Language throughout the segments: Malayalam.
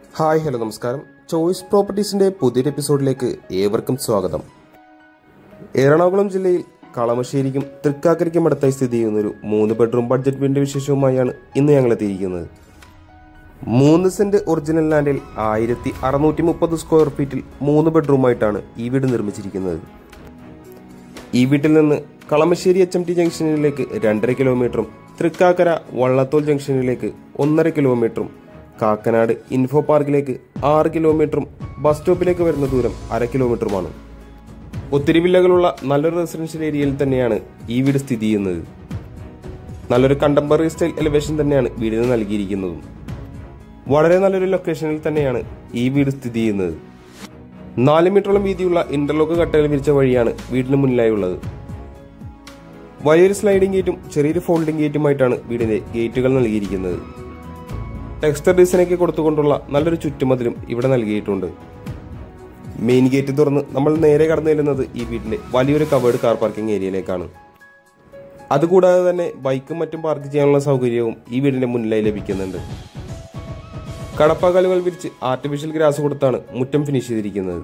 ഹായ് ഹലോ നമസ്കാരം ചോയ്സ് പ്രോപ്പർട്ടീസിന്റെ പുതിയൊരു എപ്പിസോഡിലേക്ക് ഏവർക്കും സ്വാഗതം എറണാകുളം ജില്ലയിൽ കളമശ്ശേരിക്കും തൃക്കാക്കരയ്ക്കും അടുത്തായി സ്ഥിതി ചെയ്യുന്ന ഒരു മൂന്ന് ബെഡ്റൂം ബഡ്ജറ്റ് വീടിന്റെ വിശേഷവുമായാണ് ഇന്ന് ഞങ്ങൾ എത്തിയിരിക്കുന്നത് മൂന്ന് സെന്റ് ഒറിജിനൽ ലാൻഡിൽ ആയിരത്തി അറുന്നൂറ്റി മുപ്പത് സ്ക്വയർ ഫീറ്റിൽ മൂന്ന് ബെഡ്റൂമായിട്ടാണ് ഈ വീട് നിർമ്മിച്ചിരിക്കുന്നത് ഈ വീട്ടിൽ നിന്ന് കളമശ്ശേരി എച്ച് എം ടി ജംഗ്ഷനിലേക്ക് രണ്ടര കിലോമീറ്ററും തൃക്കാക്കര വള്ളത്തോൾ ജംഗ്ഷനിലേക്ക് ഒന്നര കിലോമീറ്ററും കാക്കനാട് ഇൻഫോ പാർക്കിലേക്ക് ആറ് കിലോമീറ്ററും ബസ് സ്റ്റോപ്പിലേക്ക് വരുന്ന ദൂരം അര കിലോമീറ്ററുമാണ് ഒത്തിരി വില്ലകളുള്ള നല്ലൊരു റെസിഡൻഷ്യൽ ഏരിയയിൽ തന്നെയാണ് ഈ വീട് സ്ഥിതി ചെയ്യുന്നത് നല്ലൊരു കണ്ടംപററി സ്റ്റൈൽ എലിവേഷൻ തന്നെയാണ് വീടിന് നൽകിയിരിക്കുന്നതും വളരെ നല്ലൊരു ലൊക്കേഷനിൽ തന്നെയാണ് ഈ വീട് സ്ഥിതി ചെയ്യുന്നത് നാല് മീറ്ററോളം വീതിയുള്ള ഇന്റർലോക്ക് കട്ടകൾ വിരിച്ച വഴിയാണ് വീടിന് മുന്നിലായി ഉള്ളത് വലിയൊരു സ്ലൈഡിംഗ് ഗേറ്റും ചെറിയൊരു ഫോൾഡിംഗ് ഗേറ്റുമായിട്ടാണ് വീടിന്റെ ഗേറ്റുകൾ നൽകിയിരിക്കുന്നത് ടെക്സ്റ്റർ ഡിസൈനൊക്കെ കൊടുത്തുകൊണ്ടുള്ള നല്ലൊരു ചുറ്റുമതിലും ഇവിടെ നൽകിയിട്ടുണ്ട് മെയിൻ ഗേറ്റ് തുറന്ന് നമ്മൾ നേരെ കടന്നു ചെല്ലുന്നത് ഈ വീട്ടിലെ വലിയൊരു കവേർഡ് കാർ പാർക്കിംഗ് ഏരിയയിലേക്കാണ് അതുകൂടാതെ തന്നെ ബൈക്കും മറ്റും പാർക്ക് ചെയ്യാനുള്ള സൗകര്യവും ഈ വീടിന്റെ മുന്നിലായി ലഭിക്കുന്നുണ്ട് കടപ്പകലുകൾ വിരിച്ച് ആർട്ടിഫിഷ്യൽ ഗ്രാസ് കൊടുത്താണ് മുറ്റം ഫിനിഷ് ചെയ്തിരിക്കുന്നത്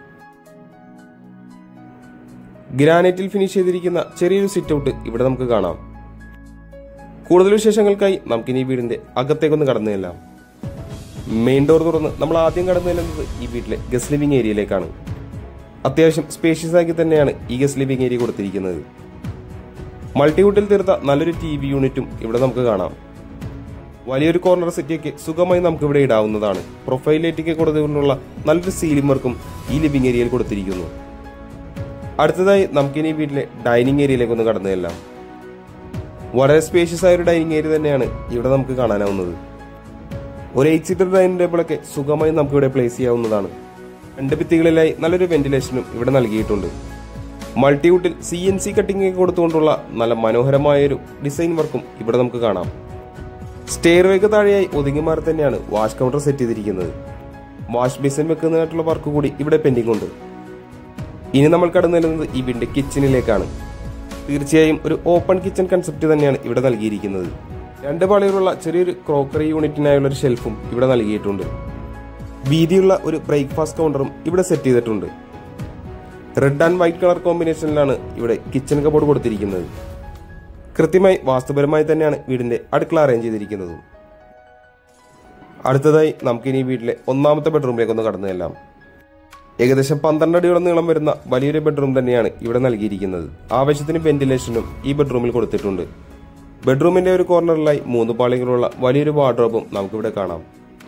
ഗ്രാനൈറ്റിൽ ഫിനിഷ് ചെയ്തിരിക്കുന്ന ചെറിയൊരു സിറ്റ് ഔട്ട് ഇവിടെ നമുക്ക് കാണാം കൂടുതൽ വിശേഷങ്ങൾക്കായി നമുക്കിനി ഈ വീടിന്റെ അകത്തേക്കൊന്ന് കടന്നു ചെല്ലാം മെയിൻ ഡോർ തുറന്ന് നമ്മൾ ആദ്യം കടന്നു ചെല്ലുന്നത് ഈ വീട്ടിലെ ഗസ്റ്റ് ലിവിംഗ് ഏരിയയിലേക്കാണ് അത്യാവശ്യം സ്പേഷ്യസ് ആക്കി തന്നെയാണ് ഈ ഗസ്റ്റ് ലിവിംഗ് ഏരിയ കൊടുത്തിരിക്കുന്നത് മൾട്ടിവുഡിൽ തീർത്ത നല്ലൊരു ടി വി യൂണിറ്റും ഇവിടെ നമുക്ക് കാണാം വലിയൊരു കോർണർ സെറ്റിയൊക്കെ സുഖമായി നമുക്ക് ഇവിടെ ഇടാവുന്നതാണ് പ്രൊഫൈൽ ലൈറ്റൊക്കെ കൊടുത്തുകൊണ്ടുള്ള നല്ലൊരു സീലിംഗ് വർക്കും ഈ ലിവിംഗ് ഏരിയയിൽ കൊടുത്തിരിക്കുന്നു അടുത്തതായി നമുക്കിനി വീട്ടിലെ ഡൈനിങ് ഏരിയയിലേക്ക് ഒന്ന് കടന്നു ചെല്ലാം വളരെ സ്പേഷ്യസ് ആയ ഒരു ഡൈനിങ് ഏരിയ തന്നെയാണ് ഇവിടെ നമുക്ക് കാണാനാവുന്നത് ഒരു എയ്റ്റ് സീറ്റർ ഡൈനിങ് ടേബിളൊക്കെ സുഖമായി നമുക്ക് ഇവിടെ പ്ലേസ് ചെയ്യാവുന്നതാണ് രണ്ട് ഭിത്തികളിലായി നല്ലൊരു വെന്റിലേഷനും ഇവിടെ നൽകിയിട്ടുണ്ട് മൾട്ടിവുഡിൽ സി എൻ സി കട്ടിംഗ് ഒക്കെ കൊടുത്തുകൊണ്ടുള്ള നല്ല മനോഹരമായൊരു ഡിസൈൻ വർക്കും ഇവിടെ നമുക്ക് കാണാം സ്റ്റെയർ വേക്ക് താഴെയായി ഒതുങ്ങി മാറി തന്നെയാണ് വാഷ് കൗണ്ടർ സെറ്റ് ചെയ്തിരിക്കുന്നത് വാഷ് ബേസിൻ വെക്കുന്നതിനായിട്ടുള്ള വർക്ക് കൂടി ഇവിടെ പെൻഡിംഗ് ഉണ്ട് ഇനി നമ്മൾ കടന്നു വരുന്നത് ഈ വീടിന്റെ കിച്ചണിലേക്കാണ് തീർച്ചയായും ഒരു ഓപ്പൺ കിച്ചൺ കൺസെപ്റ്റ് തന്നെയാണ് ഇവിടെ നൽകിയിരിക്കുന്നത് രണ്ട് പാളികളുള്ള ചെറിയൊരു ക്രോക്കറി യൂണിറ്റിനായുള്ള ഒരു ഷെൽഫും ഇവിടെ നൽകിയിട്ടുണ്ട് വീതിയുള്ള ഒരു ബ്രേക്ക്ഫാസ്റ്റ് കൗണ്ടറും ഇവിടെ സെറ്റ് ചെയ്തിട്ടുണ്ട് റെഡ് ആൻഡ് വൈറ്റ് കളർ കോമ്പിനേഷനിലാണ് ഇവിടെ കിച്ചൺ കബോർഡ് കൊടുത്തിരിക്കുന്നത് കൃത്യമായി വാസ്തുപരമായി തന്നെയാണ് വീടിന്റെ അടുക്കള അറേഞ്ച് ചെയ്തിരിക്കുന്നത് അടുത്തതായി നമുക്കിനി ഈ വീട്ടിലെ ഒന്നാമത്തെ ബെഡ്റൂമിലേക്ക് ഒന്ന് കടന്നു ചെല്ലാം ഏകദേശം പന്ത്രണ്ട് അടിയോളം നീളം വരുന്ന വലിയൊരു ബെഡ്റൂം തന്നെയാണ് ഇവിടെ നൽകിയിരിക്കുന്നത് ആവശ്യത്തിന് വെന്റിലേഷനും ഈ ബെഡ്റൂമിൽ കൊടുത്തിട്ടുണ്ട് ബെഡ്റൂമിന്റെ ഒരു കോർണറിലായി മൂന്ന് പാളികളുള്ള വലിയൊരു വാർഡ്രോബും നമുക്കിവിടെ കാണാം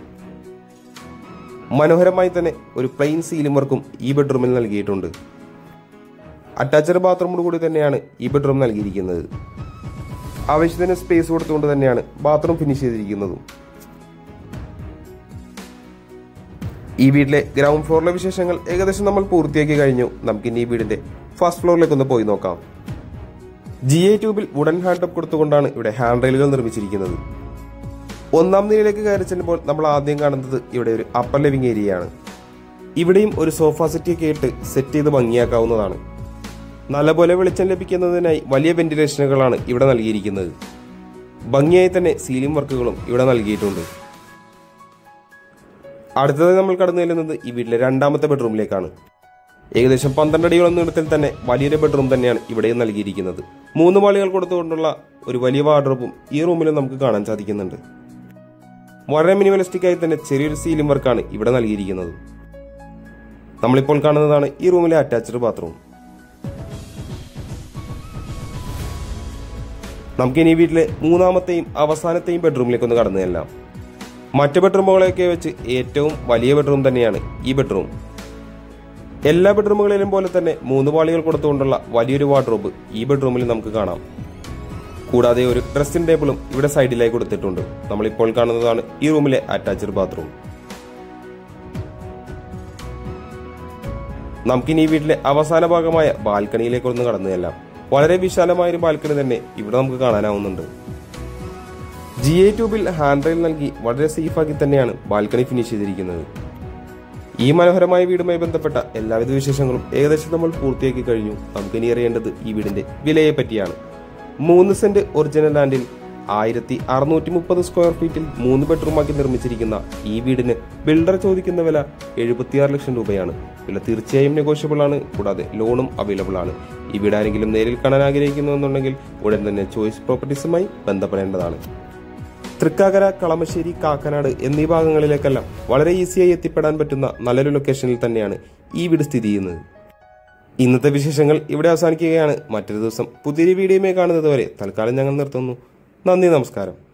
മനോഹരമായി തന്നെ ഒരു പ്ലെയിൻ സീലിംഗ് വർക്കും ഈ ബെഡ്റൂമിൽ നൽകിയിട്ടുണ്ട് അറ്റാച്ചഡ് ബാത്റൂമോട് കൂടി തന്നെയാണ് ഈ ബെഡ്റൂം നൽകിയിരിക്കുന്നത് ആവശ്യത്തിന് സ്പേസ് കൊടുത്തുകൊണ്ട് തന്നെയാണ് ബാത്റൂം ഫിനിഷ് ചെയ്തിരിക്കുന്നതും ഈ വീട്ടിലെ ഗ്രൗണ്ട് ഫ്ലോറിലെ വിശേഷങ്ങൾ ഏകദേശം നമ്മൾ പൂർത്തിയാക്കി കഴിഞ്ഞു നമുക്കിനി ഈ വീടിന്റെ ഫസ്റ്റ് ഫ്ലോറിലേക്ക് ഒന്ന് പോയി നോക്കാം ജി ഐ ട്യൂബിൽ വുഡൻ ഹാൻഡ് ടോപ്പ് കൊടുത്തുകൊണ്ടാണ് ഇവിടെ ഹാൻഡ് റെയിലുകൾ നിർമ്മിച്ചിരിക്കുന്നത് ഒന്നാം നിലയിലേക്ക് കയറി ചെല്ലുമ്പോൾ നമ്മൾ ആദ്യം കാണുന്നത് ഇവിടെ ഒരു അപ്പർ ലിവിംഗ് ഏരിയയാണ് ഇവിടെയും ഒരു സോഫ സെറ്റ് ഒക്കെ ഇട്ട് സെറ്റ് ചെയ്ത് ഭംഗിയാക്കാവുന്നതാണ് നല്ലപോലെ വെളിച്ചം ലഭിക്കുന്നതിനായി വലിയ വെന്റിലേഷനുകളാണ് ഇവിടെ നൽകിയിരിക്കുന്നത് ഭംഗിയായി തന്നെ സീലിംഗ് വർക്കുകളും ഇവിടെ നൽകിയിട്ടുണ്ട് അടുത്തതായി നമ്മൾ കടന്നു ചെല്ലുന്നത് ഈ വീട്ടിലെ രണ്ടാമത്തെ ബെഡ്റൂമിലേക്കാണ് ഏകദേശം പന്ത്രണ്ട് അടിയോളം നീളത്തിൽ തന്നെ വലിയൊരു ബെഡ്റൂം തന്നെയാണ് ഇവിടെയും നൽകിയിരിക്കുന്നത് മൂന്ന് പാളികൾ കൊടുത്തുകൊണ്ടുള്ള ഒരു വലിയ വാർഡ്രോബും ഈ റൂമിലും നമുക്ക് കാണാൻ സാധിക്കുന്നുണ്ട് വളരെ മിനിമലിസ്റ്റിക് ആയി തന്നെ ചെറിയൊരു സീലിംഗ് വർക്കാണ് ഇവിടെ നൽകിയിരിക്കുന്നത് നമ്മളിപ്പോൾ കാണുന്നതാണ് ഈ റൂമിലെ അറ്റാച്ച്ഡ് ബാത്റൂം നമുക്കിനി ഈ വീട്ടിലെ മൂന്നാമത്തെയും അവസാനത്തെയും ബെഡ്റൂമിലേക്ക് ഒന്ന് കടന്നു ചെല്ലാം മറ്റ് ബെഡ്റൂമുകളെയൊക്കെ വെച്ച് ഏറ്റവും വലിയ ബെഡ്റൂം തന്നെയാണ് ഈ ബെഡ്റൂം എല്ലാ ബെഡ്റൂമുകളിലും പോലെ തന്നെ മൂന്ന് പാളികൾ കൊടുത്തുകൊണ്ടുള്ള വലിയൊരു വാർഡ്രോബ് ഈ ബെഡ്റൂമിൽ നമുക്ക് കാണാം കൂടാതെ ഒരു ഡ്രസ്സിംഗ് ടേബിളും ഇവിടെ സൈഡിലായി കൊടുത്തിട്ടുണ്ട് നമ്മളിപ്പോൾ കാണുന്നതാണ് ഈ റൂമിലെ അറ്റാച്ച്ഡ് ബാത്റൂം നമുക്കിനി ഈ വീട്ടിലെ അവസാന ഭാഗമായ ബാൽക്കണിയിലേക്ക് ഒന്ന് കടന്നു ചെല്ലാം വളരെ വിശാലമായ ഒരു ബാൽക്കണി തന്നെ ഇവിടെ നമുക്ക് കാണാനാവുന്നുണ്ട് ജി ഐ ട്യൂബിൽ ഹാൻഡ് റെയിൽ നൽകി വളരെ സേഫാക്കി തന്നെയാണ് ബാൽക്കണി ഫിനിഷ് ചെയ്തിരിക്കുന്നത് ഈ മനോഹരമായ വീടുമായി ബന്ധപ്പെട്ട എല്ലാവിധ വിശേഷങ്ങളും ഏകദേശം നമ്മൾ പൂർത്തിയാക്കി കഴിഞ്ഞു നമുക്കിനി അറിയേണ്ടത് ഈ വീടിന്റെ വിലയെ പറ്റിയാണ് മൂന്ന് സെന്റ് ഒറിജിനൽ ലാൻഡിൽ ആയിരത്തി അറുന്നൂറ്റി മുപ്പത് സ്ക്വയർ ഫീറ്റിൽ മൂന്ന് ബെഡ്റൂമാക്കി നിർമ്മിച്ചിരിക്കുന്ന ഈ വീടിന് ബിൽഡർ ചോദിക്കുന്ന വില എഴുപത്തിയാറ് ലക്ഷം രൂപയാണ് വില തീർച്ചയായും നെഗോഷ്യബിൾ ആണ് കൂടാതെ ലോണും അവൈലബിൾ ആണ് ഈ വീട് ആരെങ്കിലും നേരിൽ കാണാൻ ആഗ്രഹിക്കുന്നുവെന്നുണ്ടെങ്കിൽ ഉടൻ തന്നെ ചോയ്സ് പ്രോപ്പർട്ടീസുമായി ബന്ധപ്പെടേണ്ടതാണ് തൃക്കാക്കര കളമശ്ശേരി കാക്കനാട് എന്നീ ഭാഗങ്ങളിലേക്കെല്ലാം വളരെ ഈസിയായി എത്തിപ്പെടാൻ പറ്റുന്ന നല്ലൊരു ലൊക്കേഷനിൽ തന്നെയാണ് ഈ വീട് സ്ഥിതി ചെയ്യുന്നത് ഇന്നത്തെ വിശേഷങ്ങൾ ഇവിടെ അവസാനിക്കുകയാണ് മറ്റൊരു ദിവസം പുതിയൊരു വീഡിയോയുമായി കാണുന്നത് വരെ തൽക്കാലം ഞങ്ങൾ നിർത്തുന്നു നന്ദി നമസ്കാരം